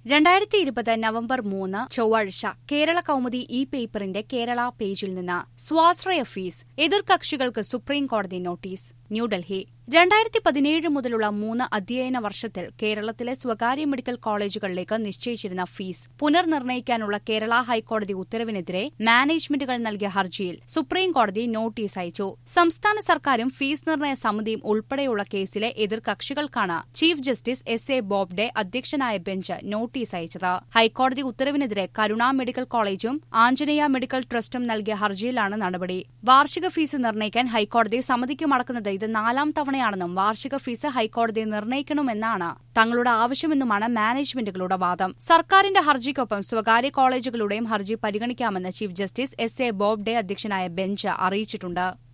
രണ്ടായിരത്തി ഇരുപത് നവംബർ മൂന്ന് ചൊവ്വാഴ്ച കേരള കൗമുദി ഇ പേപ്പറിന്റെ കേരള പേജിൽ നിന്ന് സ്വാശ്രയ ഫീസ് എതിർകക്ഷികൾക്ക് സുപ്രീം കോടതി നോട്ടീസ് ന്യൂഡൽഹി രണ്ടായിരത്തി പതിനേഴ് മുതലുള്ള മൂന്ന് അധ്യയന വർഷത്തിൽ കേരളത്തിലെ സ്വകാര്യ മെഡിക്കൽ കോളേജുകളിലേക്ക് നിശ്ചയിച്ചിരുന്ന ഫീസ് പുനർനിർണയിക്കാനുള്ള കേരള ഹൈക്കോടതി ഉത്തരവിനെതിരെ മാനേജ്മെന്റുകൾ നൽകിയ ഹർജിയിൽ സുപ്രീം കോടതി നോട്ടീസ് അയച്ചു സംസ്ഥാന സർക്കാരും ഫീസ് നിർണയ സമിതിയും ഉൾപ്പെടെയുള്ള കേസിലെ എതിർകക്ഷികൾക്കാണ് chief justice S A Bobde അധ്യക്ഷനായ ബെഞ്ച് നോട്ടീസ് അയച്ചത് ഹൈക്കോടതി ഉത്തരവിനെതിരെ കരുണ മെഡിക്കൽ കോളേജും ആഞ്ജനേയ മെഡിക്കൽ ട്രസ്റ്റും നൽകിയ ഹർജിയിലാണ് നടപടി വാർഷിക ഫീസ് നിർണ്ണയിക്കാൻ ഹൈക്കോടതി സമിതിക്ക് മടക്കുന്നത് ഇത് നാലാം തവണയാണെന്നും വാർഷിക ഫീസ് ഹൈക്കോടതി നിർണ്ണയിക്കണമെന്നാണ് തങ്ങളുടെ ആവശ്യമെന്നുമാണ് മാനേജ്മെന്റുകളുടെ വാദം സർക്കാരിന്റെ ഹർജിക്കൊപ്പം സ്വകാര്യ കോളേജുകളുടെയും ഹർജി പരിഗണിക്കാമെന്ന് chief justice S A Bobde അധ്യക്ഷനായ ബെഞ്ച് അറിയിച്ചിട്ടുണ്ട്